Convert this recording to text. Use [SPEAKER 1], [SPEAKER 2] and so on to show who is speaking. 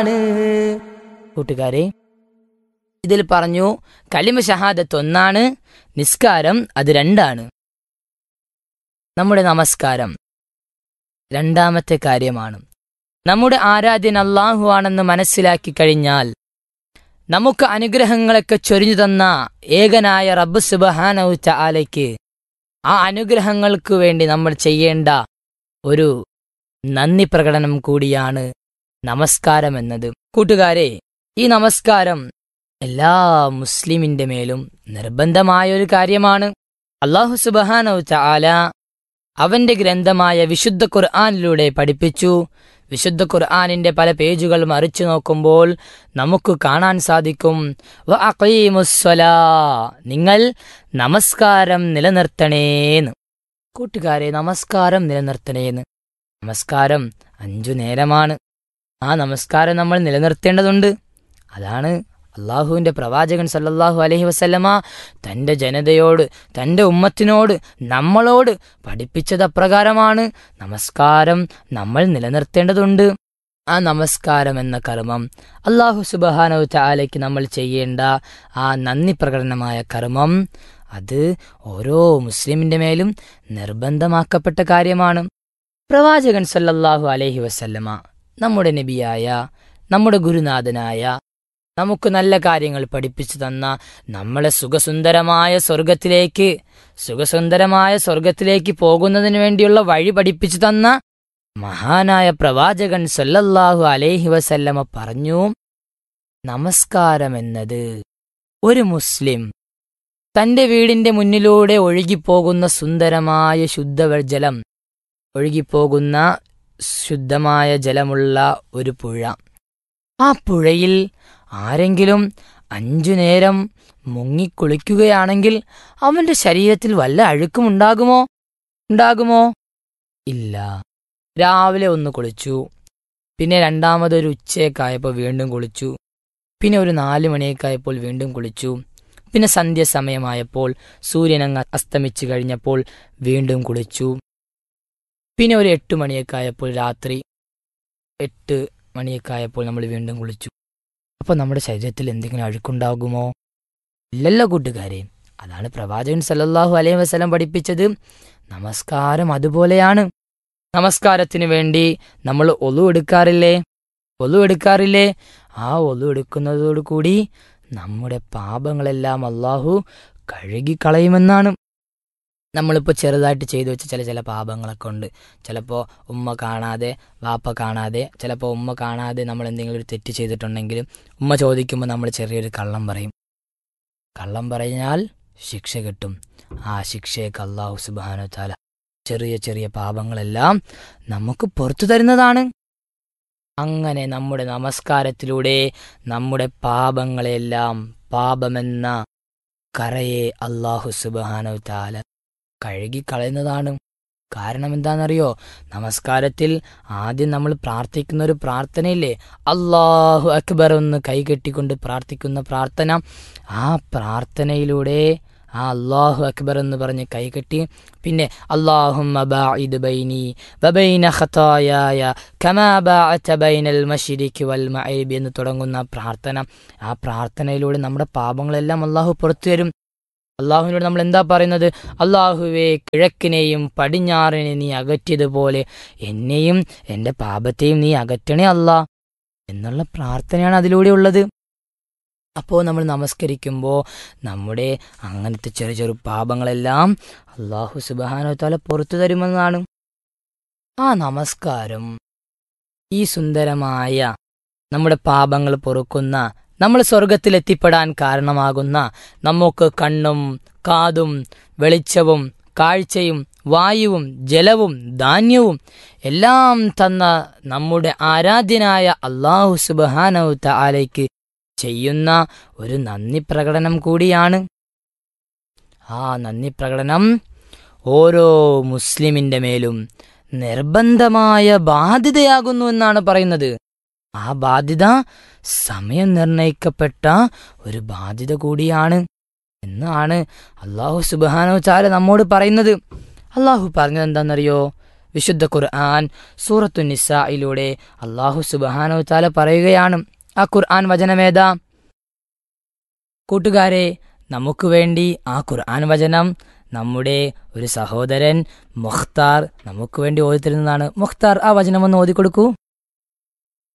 [SPEAKER 1] കൂട്ടുകാരെ ഇതിൽ പറഞ്ഞു കലിമ ഷഹാദത്ത് ഒന്നാണ് നിസ്കാരം അത് രണ്ടാണ് നമ്മുടെ നമസ്കാരം രണ്ടാമത്തെ കാര്യമാണ് നമ്മുടെ ആരാധ്യൻ അള്ളാഹു ആണെന്ന് മനസ്സിലാക്കി കഴിഞ്ഞാൽ നമുക്ക് അനുഗ്രഹങ്ങളൊക്കെ ചൊരിഞ്ഞു തന്ന ഏകനായ റബ്ബ് സുബഹാനൗച്ച ആലയ്ക്ക് ആ അനുഗ്രഹങ്ങൾക്ക് വേണ്ടി നമ്മൾ ചെയ്യേണ്ട ഒരു നന്ദി പ്രകടനം കൂടിയാണ് നമസ്കാരം എന്നത് കൂട്ടുകാരെ ഈ നമസ്കാരം എല്ലാ മുസ്ലിമിന്റെ മേലും നിർബന്ധമായ ഒരു കാര്യമാണ് അള്ളാഹു സുബഹാനൗച്ച ആല അവന്റെ ഗ്രന്ഥമായ വിശുദ്ധ ഖുർആാനിലൂടെ പഠിപ്പിച്ചു വിശുദ്ധ ഖുർആാനിന്റെ പല പേജുകൾ മറിച്ചു നോക്കുമ്പോൾ നമുക്ക് കാണാൻ സാധിക്കും "വ അഖീമുസ്സലാ", നിങ്ങൾ നമസ്കാരം നിലനിർത്തണേന്ന് കൂട്ടുകാരെ നമസ്കാരം നിലനിർത്തണേന്ന് നമസ്കാരം അഞ്ചു നേരമാണ് ആ നമസ്കാരം നമ്മൾ നിലനിർത്തേണ്ടതുണ്ട് അതാണ് അള്ളാഹുവിന്റെ പ്രവാചകൻ സല്ലല്ലാഹു അലൈഹി വസല്ലമ തന്റെ ജനതയോട് തന്റെ ഉമ്മത്തിനോട് നമ്മളോട് പഠിപ്പിച്ചത് അപ്രകാരമാണ് നമസ്കാരം നമ്മൾ നിലനിർത്തേണ്ടതുണ്ട് ആ നമസ്കാരം എന്ന കർമ്മം അള്ളാഹു സുബഹാനവ ചാലയ്ക്ക് നമ്മൾ ചെയ്യേണ്ട ആ നന്ദി പ്രകടനമായ കർമ്മം അത് ഓരോ മുസ്ലിമിന്റെ മേലും നിർബന്ധമാക്കപ്പെട്ട കാര്യമാണ് പ്രവാചകൻ സല്ലല്ലാഹു അലൈഹി വസല്ലമ നമ്മുടെ നബിയായ നമ്മുടെ ഗുരുനാഥനായ നമുക്ക് നല്ല കാര്യങ്ങൾ പഠിപ്പിച്ചു തന്ന നമ്മളെ സുഖസുന്ദരമായ സ്വർഗത്തിലേക്ക് സുഖസുന്ദരമായ സ്വർഗത്തിലേക്ക് പോകുന്നതിന് വേണ്ടിയുള്ള വഴി പഠിപ്പിച്ചു തന്ന മഹാനായ പ്രവാചകൻ സല്ലല്ലാഹു അലൈഹി വസല്ലമ പറഞ്ഞു നമസ്കാരം എന്നത് ഒരു മുസ്ലിം തന്റെ വീടിന്റെ മുന്നിലൂടെ ഒഴുകിപ്പോകുന്ന സുന്ദരമായ ശുദ്ധജലം ഒഴുകിപ്പോകുന്ന ശുദ്ധമായ ജലമുള്ള ഒരു പുഴ ആ പുഴയിൽ ആരെങ്കിലും അഞ്ചു നേരം മുങ്ങിക്കുളിക്കുകയാണെങ്കിൽ അവന്റെ ശരീരത്തിൽ വല്ല അഴുക്കും ഉണ്ടാകുമോ ഉണ്ടാകുമോ ഇല്ല രാവിലെ ഒന്ന് കുളിച്ചു പിന്നെ രണ്ടാമതൊരു ഉച്ചയൊക്കെയായപ്പോൾ വീണ്ടും കുളിച്ചു പിന്നെ ഒരു നാല് മണിയൊക്കെയായപ്പോൾ വീണ്ടും കുളിച്ചു പിന്നെ സന്ധ്യസമയമായപ്പോൾ സൂര്യൻ അങ്ങ് അസ്തമിച്ചു കഴിഞ്ഞപ്പോൾ വീണ്ടും കുളിച്ചു പിന്നെ ഒരു എട്ട് മണിയൊക്കെ ആയപ്പോൾ രാത്രി എട്ട് മണിയൊക്കെ ആയപ്പോൾ നമ്മൾ വീണ്ടും കുളിച്ചു അപ്പോൾ നമ്മുടെ ശരീരത്തിൽ എന്തെങ്കിലും അഴുക്കുണ്ടാകുമോ ഇല്ലല്ലോ കൂട്ടുകാരെ അതാണ് പ്രവാചകൻ സല്ലല്ലാഹു അലൈഹി വസല്ലം പഠിപ്പിച്ചത് നമസ്കാരം അതുപോലെയാണ് നമസ്കാരത്തിന് വേണ്ടി നമ്മൾ ഒലു എടുക്കാറില്ലേ ഒലു എടുക്കാറില്ലേ ആ ഒലു എടുക്കുന്നതോടുകൂടി നമ്മുടെ പാപങ്ങളെല്ലാം അള്ളാഹു കഴുകിക്കളയുമെന്നാണ് നമ്മളിപ്പോൾ ചെറുതായിട്ട് ചെയ്തു വെച്ച ചില ചില പാപങ്ങളൊക്കെ ഉണ്ട് ചിലപ്പോൾ ഉമ്മ കാണാതെ വാപ്പ കാണാതെ ചിലപ്പോൾ ഉമ്മ കാണാതെ നമ്മൾ എന്തെങ്കിലും ഒരു തെറ്റ് ചെയ്തിട്ടുണ്ടെങ്കിലും ഉമ്മ ചോദിക്കുമ്പോൾ നമ്മൾ ചെറിയൊരു കള്ളം പറയും കള്ളം പറഞ്ഞാൽ ശിക്ഷ കിട്ടും ആ ശിക്ഷയൊക്കെ അള്ളാഹു സുബാനോ താല ചെറിയ ചെറിയ പാപങ്ങളെല്ലാം നമുക്ക് പുറത്തു തരുന്നതാണ് അങ്ങനെ നമ്മുടെ നമസ്കാരത്തിലൂടെ നമ്മുടെ പാപങ്ങളെല്ലാം പാപമെന്ന കറയെ അള്ളാഹു സുബാനോ താല കഴുകിക്കളയുന്നതാണ് കാരണം എന്താണെന്നറിയോ നമസ്കാരത്തിൽ ആദ്യം നമ്മൾ പ്രാർത്ഥിക്കുന്ന ഒരു പ്രാർത്ഥനയില്ലേ അള്ളാഹു അക്ബർ ഒന്ന് കൈകെട്ടിക്കൊണ്ട് പ്രാർത്ഥിക്കുന്ന പ്രാർത്ഥന ആ പ്രാർത്ഥനയിലൂടെ ആ അള്ളാഹു അക്ബർ എന്ന് പറഞ്ഞ് കൈകെട്ടി പിന്നെ അള്ളാഹും ബൈനി വബൈന ഖതായായ കമാ ബഅത ബൈനൽ മശ്രിഖി വൽ മഅരിബി എന്ന് തുടങ്ങുന്ന പ്രാർത്ഥന ആ പ്രാർത്ഥനയിലൂടെ നമ്മുടെ പാപങ്ങളെല്ലാം അള്ളാഹു പുറത്തു തരും അള്ളാഹുവിനോട് നമ്മൾ എന്താ പറയുന്നത് അള്ളാഹുവെ കിഴക്കിനെയും പടിഞ്ഞാറിനെ നീ അകറ്റിയതുപോലെ എന്നെയും എൻ്റെ പാപത്തെയും നീ അകറ്റണേ അല്ലാ എന്നുള്ള പ്രാർത്ഥനയാണ് അതിലൂടെ ഉള്ളത് അപ്പോൾ നമ്മൾ നമസ്കരിക്കുമ്പോൾ നമ്മുടെ അങ്ങനത്തെ ചെറു ചെറു പാപങ്ങളെല്ലാം അള്ളാഹു സുബാനോ താല പുറത്തു തരുമെന്നാണ് ആ നമസ്കാരം ഈ സുന്ദരമായ നമ്മുടെ പാപങ്ങൾ പൊറുക്കുന്ന നമ്മൾ സ്വർഗത്തിൽ എത്തിപ്പെടാൻ കാരണമാകുന്ന നമുക്ക് കണ്ണും കാതും വെളിച്ചവും കാഴ്ചയും വായുവും ജലവും ധാന്യവും എല്ലാം തന്ന നമ്മുടെ ആരാധ്യനായ അള്ളാഹു സുബാനവു താലയ്ക്ക് ചെയ്യുന്ന ഒരു നന്ദി പ്രകടനം കൂടിയാണ് ആ നന്ദി പ്രകടനം ഓരോ മുസ്ലിമിന്റെ മേലും നിർബന്ധമായ ബാധ്യതയാകുന്നു എന്നാണ് പറയുന്നത് ആ ബാധ്യത സമയം നിർണയിക്കപ്പെട്ട ഒരു ബാധ്യത കൂടിയാണ് എന്നാണ് അള്ളാഹു സുബാനോ ചാല നമ്മോട് പറയുന്നത് അള്ളാഹു പറഞ്ഞത് എന്താണെന്നറിയോ വിശുദ്ധ ഖുർആൻ സൂറത്തു നിസായിലൂടെ അള്ളാഹു സുബാനോ താല പറയുകയാണ് ആ ഖുർആൻ വചനമേതാ കൂട്ടുകാരെ നമുക്ക് വേണ്ടി ആ ഖുർആൻ വചനം നമ്മുടെ ഒരു സഹോദരൻ മുഖ്താർ നമുക്ക് വേണ്ടി ഓതി തരുന്നതാണ് മുഖ്താർ ആ വചനം ഒന്ന് ഓതിക്കൊടുക്കൂ